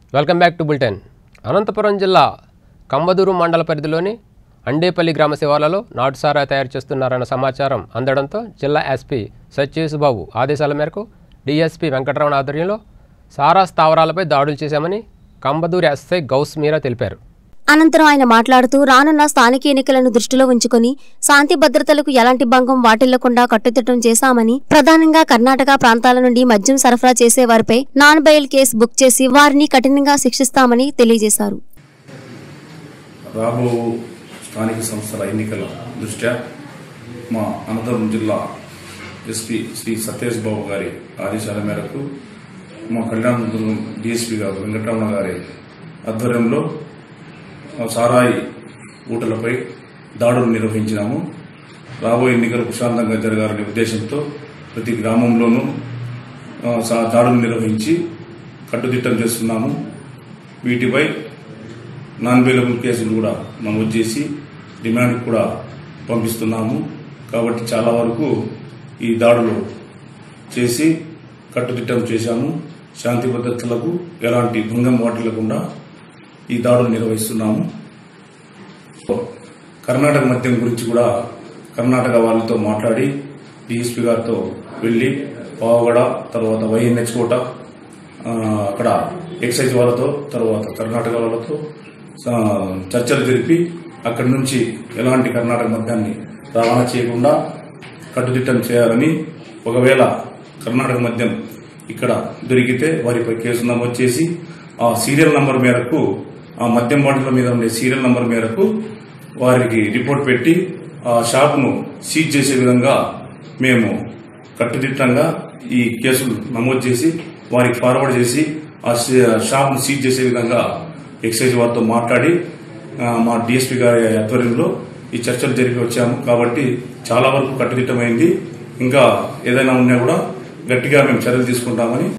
welcome back to bulletin Anantapur జిల్లా కంబదూరు మండల పరిధిలోని అండేపల్లి గ్రామ శివార్లలో నాటుసారా తయారు చేస్తున్నారన్న సమాచారం అందడంతో జిల్లా ఎస్పీ సత్యేసుబాబు ఆదేశాల మేరకు డీఎస్పీ వెంకటరమణ ఆధ్వర్యంలో సారా స్థావరాలపై దాడులు చేశామని కంబదూరు ఎస్ఐ గౌస్ మీరా తెలిపారు అనంతరం ఆయన మాట్లాడుతూ రానున్న స్థానిక ఎన్నికలను దృష్టిలో ఉంచుకుని శాంతి భద్రతలకు ఎలాంటి భంగం వాటిల్లకుండా కట్టుదిట్టం చేశామని ప్రధానంగా కర్ణాటక ప్రాంతాల నుండి మద్యం సరఫరా చేసే వారిపై నాన్ బెయిల్ కేసు బుక్ చేసి వారిని కఠినంగా శిక్షిస్తామని తెలియజేశారు రాబో స్థానిక సంస్థల ఎన్నికల దృష్ట్యా మా అనంతపురం జిల్లా ఎస్పీ శ్రీ సత్యేష్ బాబు గారి ఆదేశాల మేరకు మా కళ్యాణదుర్గం డిఎస్పీ గారు వెంకటరమణ గారి ఆధ్వర్యంలో ఆ సారాయి ఊటలపై దాడులు నిర్వహించినాము రాబోయే ఎన్నికలు ప్రశాంతంగా జరగాలనే ఉద్దేశంతో ప్రతి గ్రామంలోనూ ఆ, సా- దాడులు నిర్వహించి కట్టుదిట్టం చేస్తున్నాము వీటిపై నాన్ అవైలబుల్ కేసులు కూడా నమోదు చేసి డిమాండ్ కూడా పంపిస్తున్నాము కాబట్టి చాలా వరకు ఈ దాడులు చేసి కట్టుదిట్టం చేశాము శాంతి భద్రతలకు ఎలాంటి భంగం వాటిల్లకుండా ఈ దాడులు నిర్వహిస్తున్నాము కర్ణాటక మద్యం గురించి కూడా కర్ణాటక వాళ్ళతో మాట్లాడి డిఎస్పీ గారితో వెళ్లి పావగడ తర్వాత వైఎన్హెచ్ కోట ఆ, అక్కడ ఎక్సైజ్ వాళ్ళతో తర్వాత కర్ణాటక వాళ్ళతో ఆ, చర్చలు జరిపి అక్కడి నుంచి ఎలాంటి కర్ణాటక మద్యాన్ని రవాణా చేయకుండా కట్టుదిట్టం చేయాలని ఒకవేళ కర్ణాటక మద్యం ఇక్కడ దొరికితే వారిపై కేసు నమోదు చేసి ఆ సీరియల్ నంబర్ మేరకు ఆ మద్యం బాటిల్ మీద ఉండే సీరియల్ నంబర్ మేరకు వారికి రిపోర్ట్ పెట్టి ఆ షాప్ను సీజ్ చేసే విధంగా మేము కట్టుదిట్టంగా ఈ కేసులు నమోదు చేసి వారికి ఫార్వర్డ్ చేసి ఆ షాప్ను సీజ్ చేసే విధంగా ఎక్సైజ్ వారితో మాట్లాడి ఆ, మా డిఎస్పీ గారి ఆధ్వర్యంలో ఈ చర్చలు జరిపి వచ్చాము కాబట్టి చాలా వరకు కట్టుదిట్టమైంది ఇంకా ఏదైనా ఉన్నా కూడా గట్టిగా మేము చర్యలు తీసుకుంటామని